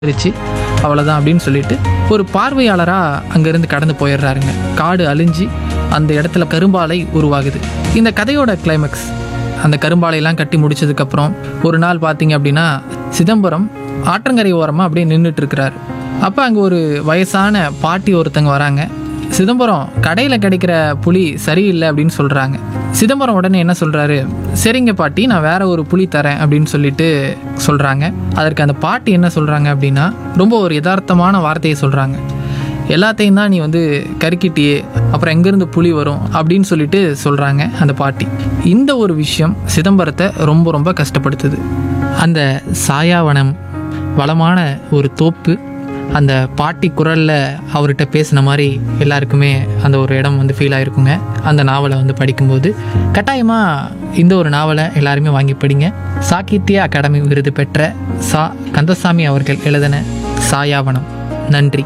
இருந்துச்சு அவ்வளோதான் அப்படின்னு சொல்லிட்டு ஒரு பார்வையாளராக அங்கேருந்து கடந்து போயிடுறாருங்க காடு அழிஞ்சு அந்த இடத்துல கரும்பாலை உருவாகுது இந்த கதையோட கிளைமேக்ஸ் அந்த கரும்பாலையெல்லாம் கட்டி முடிச்சதுக்கப்புறம் ஒரு நாள் பார்த்தீங்க அப்படின்னா சிதம்பரம் ஆற்றங்கரை ஓரமாக அப்படியே நின்றுட்டு இருக்கிறாரு அப்போ அங்கே ஒரு வயசான பாட்டி ஒருத்தங்க வராங்க சிதம்பரம் கடையில் கிடைக்கிற புளி சரியில்லை அப்படின்னு சொல்கிறாங்க சிதம்பரம் உடனே என்ன சொல்கிறாரு சரிங்க பாட்டி நான் வேற ஒரு புளி தரேன் அப்படின்னு சொல்லிட்டு சொல்கிறாங்க அதற்கு அந்த பாட்டி என்ன சொல்கிறாங்க அப்படின்னா ரொம்ப ஒரு யதார்த்தமான வார்த்தையை சொல்கிறாங்க எல்லாத்தையும் தான் நீ வந்து கருக்கிட்டியே அப்புறம் எங்கேருந்து புலி வரும் அப்படின்னு சொல்லிட்டு சொல்கிறாங்க அந்த பாட்டி இந்த ஒரு விஷயம் சிதம்பரத்தை ரொம்ப ரொம்ப கஷ்டப்படுத்துது அந்த சாயாவனம் வளமான ஒரு தோப்பு அந்த பாட்டி குரலில் அவர்கிட்ட பேசின மாதிரி எல்லாருக்குமே அந்த ஒரு இடம் வந்து ஃபீல் ஆயிருக்குங்க அந்த நாவலை வந்து படிக்கும்போது கட்டாயமாக இந்த ஒரு நாவலை எல்லாருமே வாங்கி படிங்க சாகித்ய அகாடமி விருது பெற்ற சா கந்தசாமி அவர்கள் எழுதின சாயாவனம் நன்றி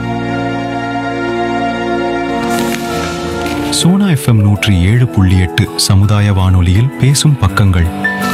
சோனா எஃப்எம் நூற்றி ஏழு புள்ளி எட்டு சமுதாய வானொலியில் பேசும் பக்கங்கள்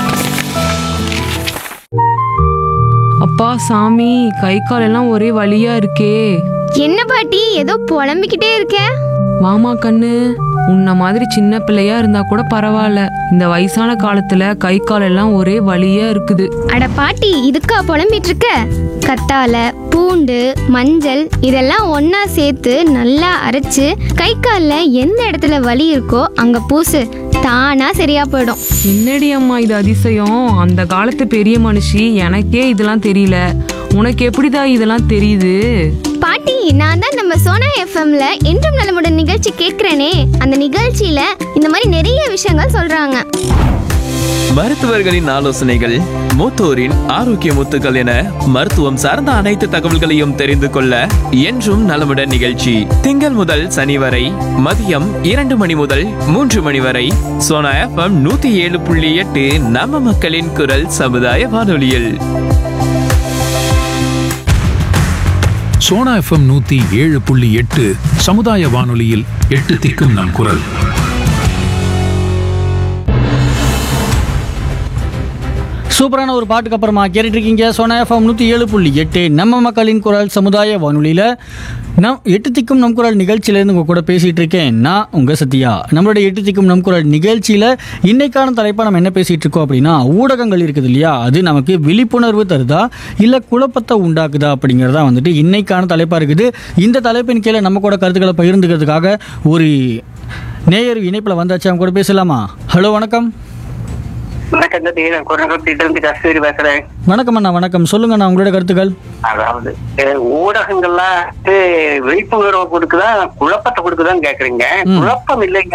அப்பா சாமி கை கால் எல்லாம் ஒரே வலியா இருக்கே என்ன பாட்டி ஏதோ புலம்பிக்கிட்டே இருக்க வாமா கண்ணு உன்ன மாதிரி சின்ன பிள்ளையா இருந்தா கூட பரவாயில்ல இந்த வயசான காலத்துல கை கால் எல்லாம் ஒரே வலியா இருக்குது அட பாட்டி இதுக்கா புலம்பிட்டு இருக்க கத்தால பூண்டு மஞ்சள் இதெல்லாம் ஒண்ணா சேர்த்து நல்லா அரைச்சு கை கால்ல எந்த இடத்துல வலி இருக்கோ அங்க பூசு தானா சரியா போயிடும் என்னடி அம்மா இது அதிசயம் அந்த காலத்து பெரிய மனுஷி எனக்கே இதெல்லாம் தெரியல உனக்கு எப்படிடா இதெல்லாம் தெரியுது பாட்டி நான் தான் நம்ம சோனா எஃப்எம்ல என்றும் நலமுடன் நிகழ்ச்சி கேட்கிறேனே அந்த நிகழ்ச்சியில இந்த மாதிரி நிறைய விஷயங்கள் சொல்றாங்க மருத்துவர்களின் ஆலோசனைகள் மூத்தோரின் ஆரோக்கிய முத்துக்கள் என மருத்துவம் சார்ந்த அனைத்து தகவல்களையும் தெரிந்து கொள்ள என்றும் நலமுடன் நிகழ்ச்சி திங்கள் முதல் சனி வரை மதியம் இரண்டு மணி முதல் மூன்று மணி வரை சோனா எஃப்எம் நூத்தி ஏழு புள்ளி எட்டு நம்ம மக்களின் குரல் சமுதாய வானொலியில் சோனா எஃப்எம் நூத்தி ஏழு புள்ளி எட்டு சமுதாய வானொலியில் எட்டு திக்கும் நம் குரல் சூப்பரான ஒரு பாட்டுக்கு அப்புறமா கேட்டுட்டு இருக்கீங்க சோனா எஃப்எம் நூற்றி ஏழு புள்ளி எட்டு நம்ம மக்களின் குரல் சமுதாய வானொலியில் நம் எட்டு திக்கும் நம் குரல் நிகழ்ச்சியிலேருந்து உங்கள் கூட பேசிகிட்டு இருக்கேன் நான் உங்கள் சத்யா நம்மளுடைய எட்டு திக்கும் நம் குரல் நிகழ்ச்சியில் இன்னைக்கான தலைப்பாக நம்ம என்ன பேசிகிட்டு இருக்கோம் அப்படின்னா ஊடகங்கள் இருக்குது இல்லையா அது நமக்கு விழிப்புணர்வு தருதா இல்லை குழப்பத்தை உண்டாக்குதா அப்படிங்கிறதா வந்துட்டு இன்னைக்கான தலைப்பாக இருக்குது இந்த தலைப்பின் கீழே நம்ம கூட கருத்துக்களை பகிர்ந்துக்கிறதுக்காக ஒரு நேயர் இணைப்பில் வந்தாச்சு அவங்க கூட பேசலாமா ஹலோ வணக்கம் வணக்கம் தம்பி நான் குரங்கத்திட்ட இருந்து கஸ்தூரி பேசுறேன் வணக்கம் அண்ணா வணக்கம் சொல்லுங்க அண்ணா உங்களோட கருத்துக்கள் அதாவது அஹ், ஊடகங்கள்லாம் வந்து விழிப்புணர்வு கொடுக்குதா குழப்பத்தை கொடுக்குதான்னு கேக்குறீங்க குழப்பம் இல்லைங்க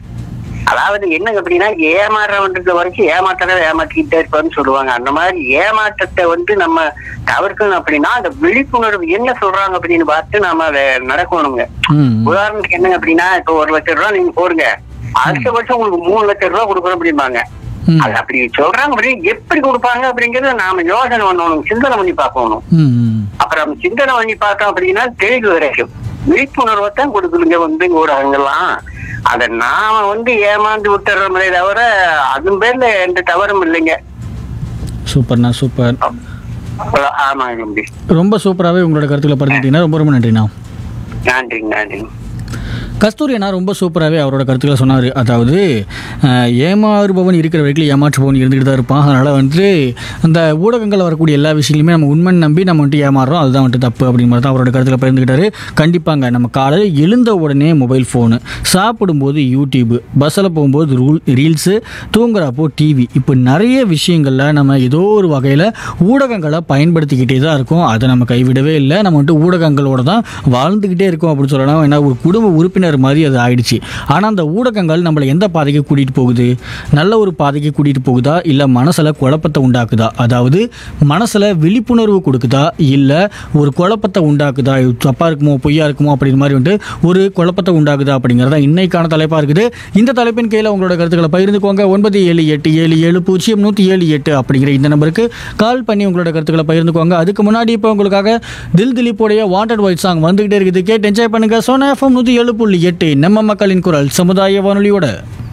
அதாவது என்னங்க அப்படின்னா ஏமாறுறவன்ற வரைக்கும் ஏமாற்றவே ஏமாற்றிக்கிட்டே இருப்பான்னு சொல்லுவாங்க அந்த மாதிரி ஏமாற்றத்தை வந்து நம்ம தவிர்க்கணும் அப்படின்னா அந்த விழிப்புணர்வு என்ன சொல்றாங்க அப்படின்னு பார்த்து நாம அதை நடக்கணுங்க ம் உதாரணத்துக்கு என்னங்க அப்படின்னா இப்போ ஒரு லட்சம் ரூபாய் நீங்க போடுங்க அடுத்த வருஷம் உங்களுக்கு மூணு லட்சம் ரூபாய் கொடுக்கணும் அப்படிம்பாங்க ம். அது அப்படி சொல்றாங்க அப்படின்னு எப்படி கொடுப்பாங்க அப்படிங்கறத நாம யோசனை பண்ணணும் சிந்தனை பண்ணி பார்க்கணும் ம், ம். அப்புறம் சிந்தனை பண்ணி பார்த்தோம் அப்படின்னா தெளிவு வரைக்கும் விழிப்புணர்வை தான் கொடுக்குதுங்க வந்து ஊடகங்கள்லாம் அதை நாம வந்து ஏமாந்து விட்டுறோமே தவிர அதன் பேர்ல எந்த தவறும் இல்லைங்க சூப்பர்ண்ணா சூப்பர் அவ்வளவு- ஆமாங்க தம்பி ரொம்ப சூப்பராகவே உங்களோட கருத்துக்களை பகிர்ந்துட்டீங்கன்னா ரொம்ப ரொம்ப நன்றிண்ணா நன்றிங்க நன்றிங்க கஸ்தூரி அண்ணா ரொம்ப சூப்பராகவே அவரோட கருத்துக்களை சொன்னார் அதாவது அஹ், ஏமாறுபவன் இருக்கிற வரைக்கும் ஏமாற்றுபவன் இருந்துகிட்டு தான் இருப்பான் அதனால் வந்துட்டு அந்த ஊடகங்களில் வரக்கூடிய எல்லா விஷயங்களையுமே நம்ம உண்மை நம்பி நம்ம வந்துட்டு ஏமாறுறோம் அதுதான் வந்துட்டு தப்பு அப்படிங்கிற மாதிரி தான் அவரோட கருத்துக்களை பகிர்ந்துக்கிட்டாரு கண்டிப்பாங்க நம்ம காலையில் எழுந்த உடனே மொபைல் ஃபோனு சாப்பிடும்போது யூடியூப்பு பஸ்ஸில் போகும்போது ரூல் ரீல்ஸு தூங்குறப்போ டிவி இப்போ நிறைய விஷயங்களில் நம்ம ஏதோ ஒரு வகையில் ஊடகங்களை பயன்படுத்திக்கிட்டே தான் இருக்கோம் அதை நம்ம கைவிடவே இல்லை நம்ம வந்துட்டு ஊடகங்களோட தான் வாழ்ந்துக்கிட்டே இருக்கோம் அப்படின்னு சொல்லலாம் ஏன்னா ஒரு குடும்ப உறுப்பினர் மாதிரி அது ஆயிடுச்சு ஆனால் அந்த ஊடகங்கள் நம்மளை எந்த பாதைக்கு கூட்டிகிட்டு போகுது நல்ல ஒரு பாதைக்கு கூட்டிகிட்டு போகுதா இல்லை மனசில் குழப்பத்தை உண்டாக்குதா அதாவது மனசில் விழிப்புணர்வு கொடுக்குதா இல்லை ஒரு குழப்பத்தை உண்டாக்குதா இது தப்பாக இருக்குமோ பொய்யா இருக்குமோ அப்படிங்கிற மாதிரி வந்துட்டு ஒரு குழப்பத்தை உண்டாக்குதா அப்படிங்கிறதா இன்னைக்கான தலைப்பாக இருக்குது இந்த தலைப்பின் கீழே உங்களோட கருத்துக்களை பகிர்ந்துக்கோங்க ஒன்பது ஏழு எட்டு ஏழு ஏழு பூஜ்ஜியம் நூற்றி ஏழு எட்டு அப்படிங்கிற இந்த நம்பருக்கு கால் பண்ணி உங்களோட கருத்துக்களை பகிர்ந்துக்கோங்க அதுக்கு முன்னாடி இப்போ உங்களுக்காக தில் திலீப்போடைய வாண்டட் ஒயிட் சாங் வந்துகிட்டே இருக்குது கேட்டு என்ஜாய் பண்ணுங்க சோனா எஃப்எம் நூற்றி ஏழு புள்ளி எட்டு நம்ம மக்களின் குரல் சமுதாய வானொலியோட